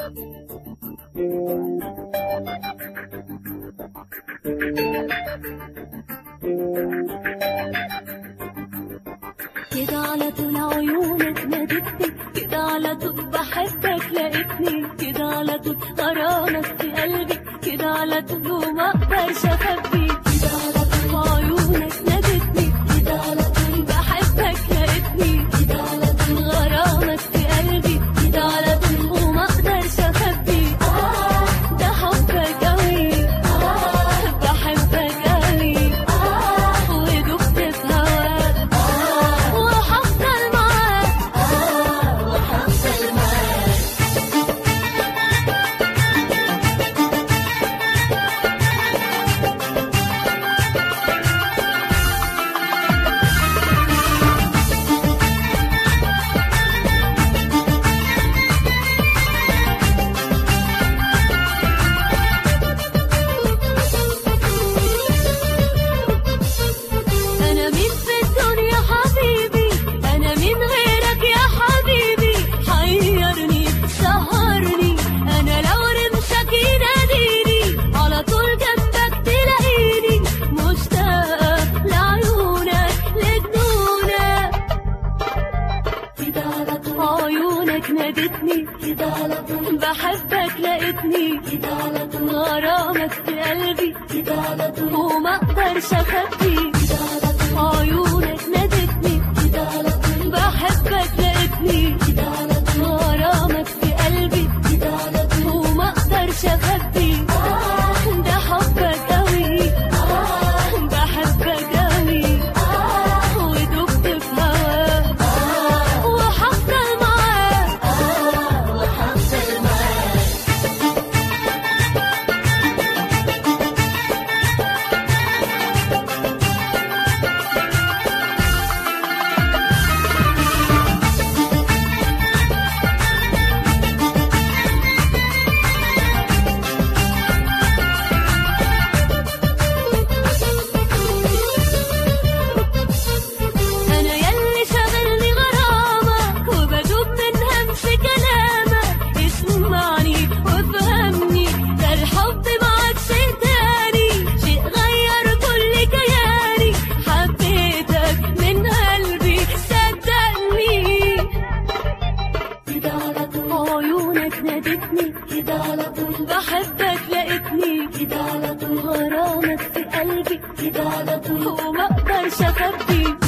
كده على طول عيونك نادتني كده على طول بحبك لقيتني كده على طول غرامك في قلبي كده على طول وما اقدرش اخبي كده على طول عيونك نادتني كده على طول بحبك لقيتني كده على طول غرامك في قلبي كده على طول وما اقدرش اخبي آه ده حبك قوي آه بحبك قوي آه ودوبت في هواك وحفضل معاك وحفضل معاك أنا مين في الدنيا حبيبي أنا مين غيرك يا حبيبي حيرني سهرني أنا لو رمشك يناديني على طول جنبك تلاقيني مشتاقة لعيونك لجنونك كده على طول عيونك نادتني كده على طول بحبك لقيتني كده على طول غرامك في قلبي كده على طول وما اقدرش اخبي كده على طول عيونك نادتني كده على طول بحبك لقيتني كده على طول غرامك في قلبي كده على طول وما اقدرش اخبي آه ده حبك قوي آه بحبك قوي آه ودوبت في هواك آه وحفضل معاك آه وحفضل معاك أنا يلي شاغلني غرامك وبدوب من همس كلامك اسمعني وافهمني ده الحب معاك شيء تاني شيء غير كل كياني حبيتك من قلبي صدقني كده على طول عيونك نادتني كده على طول بحبك لقيتني كده على طول غرامك في قلبي كده على طول وما اقدرش اخبي